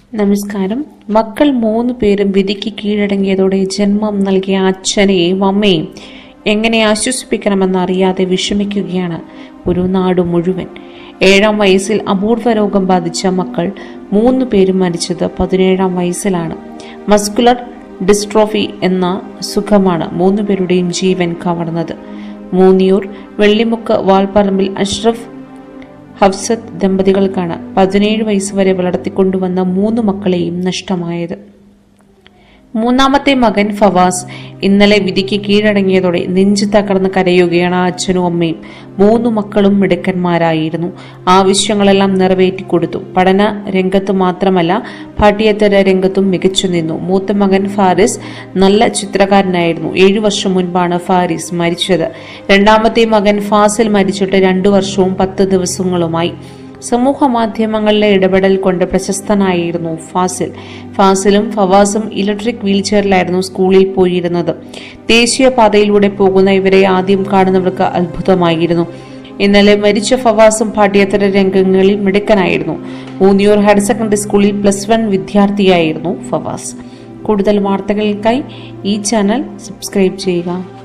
നമസ്കാരം മക്കൾ മൂന്ന് പേരും വിധിക്ക് കീഴടങ്ങിയതോടെ ജന്മം നൽകിയ അച്ഛനെയും അമ്മയും എങ്ങനെ ആശ്വസിപ്പിക്കണമെന്ന് അറിയാതെ വിഷമിക്കുകയാണ് ഒരു നാട് മുഴുവൻ ഏഴാം വയസ്സിൽ അപൂർവ രോഗം ബാധിച്ച മക്കൾ മൂന്ന് പേരും മരിച്ചത് പതിനേഴാം വയസ്സിലാണ് മസ്കുലർ ഡിസ്ട്രോഫി എന്ന സുഖമാണ് മൂന്ന് പേരുടെയും ജീവൻ കവർന്നത് മൂന്നിയൂർ വെള്ളിമുക്ക് വാൽപ്പറമ്പിൽ അഷ്റഫ് ഹഫ്സത്ത് ദമ്പതികൾക്കാണ് പതിനേഴ് വയസ്സുവരെ വളർത്തിക്കൊണ്ടുവന്ന മൂന്ന് മക്കളെയും നഷ്ടമായത് മൂന്നാമത്തെ മകൻ ഫവാസ് ഇന്നലെ വിധിക്ക് കീഴടങ്ങിയതോടെ നെഞ്ചു തകർന്ന് കരയുകയാണ് ആ അച്ഛനും അമ്മയും മൂന്നു മക്കളും മിടുക്കന്മാരായിരുന്നു ആവശ്യങ്ങളെല്ലാം നിറവേറ്റിക്കൊടുത്തു പഠന രംഗത്ത് മാത്രമല്ല പാഠ്യേതര രംഗത്തും മികച്ചു നിന്നു മൂത്ത മകൻ ഫാരിസ് നല്ല ചിത്രകാരനായിരുന്നു ഏഴു വർഷം മുൻപാണ് ഫാരിസ് മരിച്ചത് രണ്ടാമത്തെ മകൻ ഫാസിൽ മരിച്ചിട്ട് രണ്ടു വർഷവും പത്ത് ദിവസങ്ങളുമായി സമൂഹ മാധ്യമങ്ങളിലെ ഇടപെടൽ കൊണ്ട് പ്രശസ്തനായിരുന്നു ഫാസിൽ ഫാസിലും ഫവാസും ഇലക്ട്രിക് വീൽചെയറിലായിരുന്നു സ്കൂളിൽ പോയിരുന്നത് ദേശീയപാതയിലൂടെ പോകുന്ന ഇവരെ ആദ്യം കാണുന്നവർക്ക് അത്ഭുതമായിരുന്നു ഇന്നലെ മരിച്ച ഫവാസും പാഠ്യേതര രംഗങ്ങളിൽ മിടുക്കനായിരുന്നു മൂന്നിയൂർ ഹയർ സെക്കൻഡറി സ്കൂളിൽ പ്ലസ് വൺ വിദ്യാർത്ഥിയായിരുന്നു ഫവാസ് കൂടുതൽ വാർത്തകൾക്കായി ഈ ചാനൽ സബ്സ്ക്രൈബ് ചെയ്യുക